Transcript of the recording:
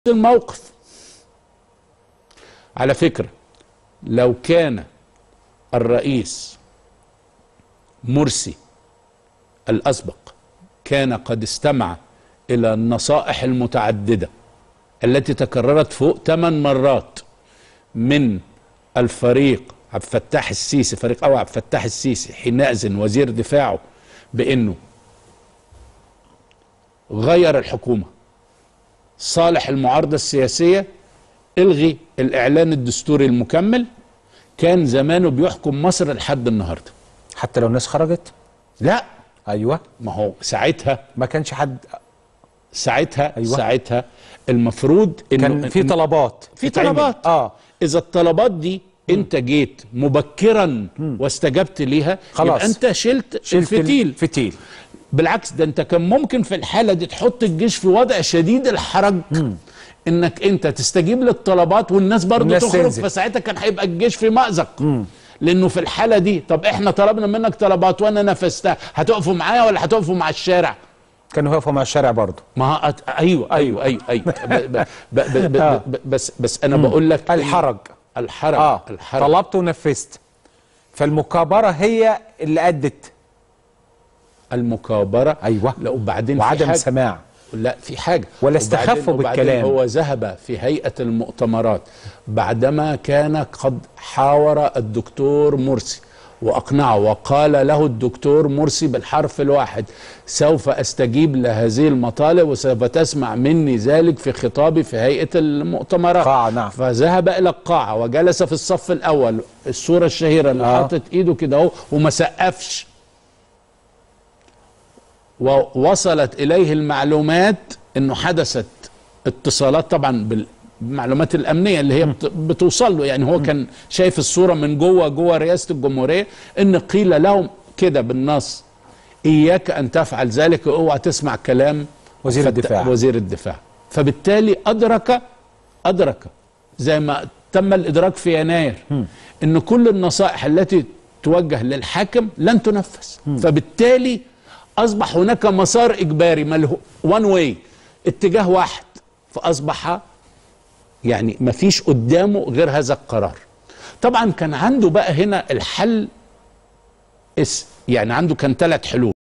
الموقف على فكرة لو كان الرئيس مرسي الأسبق كان قد استمع إلى النصائح المتعددة التي تكررت فوق ثمان مرات من الفريق عبد الفتاح السيسي فريق أو عبد الفتاح السيسي حينئذ وزير دفاعه بأنه غير الحكومة صالح المعارضة السياسية الغي الإعلان الدستوري المكمل كان زمانه بيحكم مصر لحد النهاردة حتى لو الناس خرجت لا ايوه ما هو ساعتها ما كانش حد ساعتها أيوة. ساعتها المفروض انه كان في إن- طلبات في تتعمل. طلبات اه اذا الطلبات دي انت جيت مبكرا واستجبت ليها خلاص. يبقى انت شلت, شلت الفتيل الفتيل بالعكس ده انت كان ممكن في الحاله دي تحط الجيش في وضع شديد الحرج انك انت تستجيب للطلبات والناس برضه والناس تخرج تنزل. فساعتها كان هيبقى الجيش في مأزق لانه في الحاله دي طب احنا طلبنا منك طلبات وانا نفذتها هتقفوا معايا ولا هتقفوا مع الشارع كانوا يقفوا مع الشارع برضه ما أت... ايوه ايوه ايوه ايوه ب... ب... ب... ب... آه. ب... بس بس انا بقول لك إن- الحرج الحرج اه الحرج طلبت ونفذت فالمكابره هي اللي ادت المكابره أيوة. لا وبعدين في وعدم حاجة. سماع لا في حاجه ولا وبعدين- استخفوا وبعدين بالكلام. هو ذهب في هيئه المؤتمرات بعدما كان قد حاور الدكتور مرسي واقنعه وقال له الدكتور مرسي بالحرف الواحد سوف استجيب لهذه المطالب وسوف تسمع مني ذلك في خطابي في هيئه المؤتمرات قاعة، نعم. فذهب الى القاعه وجلس في الصف الاول الصوره الشهيره اللي آه. حاطط ايده كده اهو وما سقفش ووصلت اليه المعلومات انه حدثت اتصالات طبعا بالمعلومات الامنيه اللي هي بت- بتوصل له يعني هو كان شايف الصوره من جوه جوه رئاسه الجمهوريه ان قيل لهم كده بالنص اياك ان تفعل ذلك اوعى تسمع كلام وزير فت- الدفاع. وزير الدفاع فبالتالي ادرك ادرك زي ما تم الادراك في يناير ان كل النصائح التي توجه للحاكم لن تنفذ فبالتالي اصبح هناك مسار اجباري مله وان واي اتجاه واحد فاصبح يعني ما فيش قدامه غير هذا القرار طبعا كان عنده بقى هنا الحل اس يعني عنده كان ثلاث حلول